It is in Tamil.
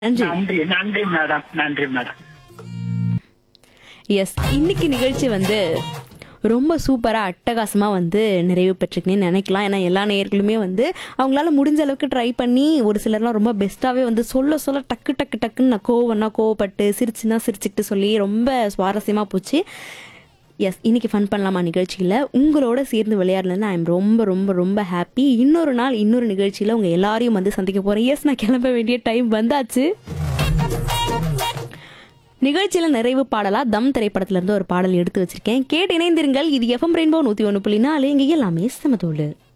நன்றி நன்றி நன்றி மேடம் நன்றி மேடம் எஸ் இன்னைக்கு நிகழ்ச்சி வந்து ரொம்ப சூப்பராக அட்டகாசமாக வந்து நிறைவு பெற்றுக்குன்னு நினைக்கலாம் ஏன்னா எல்லா நேயர்களுமே வந்து அவங்களால முடிஞ்ச அளவுக்கு ட்ரை பண்ணி ஒரு சிலர்லாம் ரொம்ப பெஸ்ட்டாகவே வந்து சொல்ல சொல்ல டக்கு டக்கு டக்குன்னு நான் கோவம்னா கோவப்பட்டு சிரிச்சுன்னா சிரிச்சுக்கிட்டு சொல்லி ரொம்ப சுவாரஸ்யமாக போச்சு எஸ் இன்னைக்கு ஃபன் பண்ணலாமா நிகழ்ச்சியில் உங்களோட சேர்ந்து விளையாடலன்னு ஐ எம் ரொம்ப ரொம்ப ரொம்ப ஹாப்பி இன்னொரு நாள் இன்னொரு நிகழ்ச்சியில் உங்கள் எல்லாரையும் வந்து சந்திக்க போகிறேன் எஸ் நான் கிளம்ப வேண்டிய டைம் வந்தாச்சு நிகழ்ச்சியில நிறைவு பாடலா தம் திரைப்படத்துல இருந்து ஒரு பாடல் எடுத்து வச்சிருக்கேன் கேட்டு இணைந்திருங்கள் இது எஃப்எம் ரெயின்போ நூத்தி ஒன்று புள்ளி நாலு இங்க எல்லாமே சமதோடு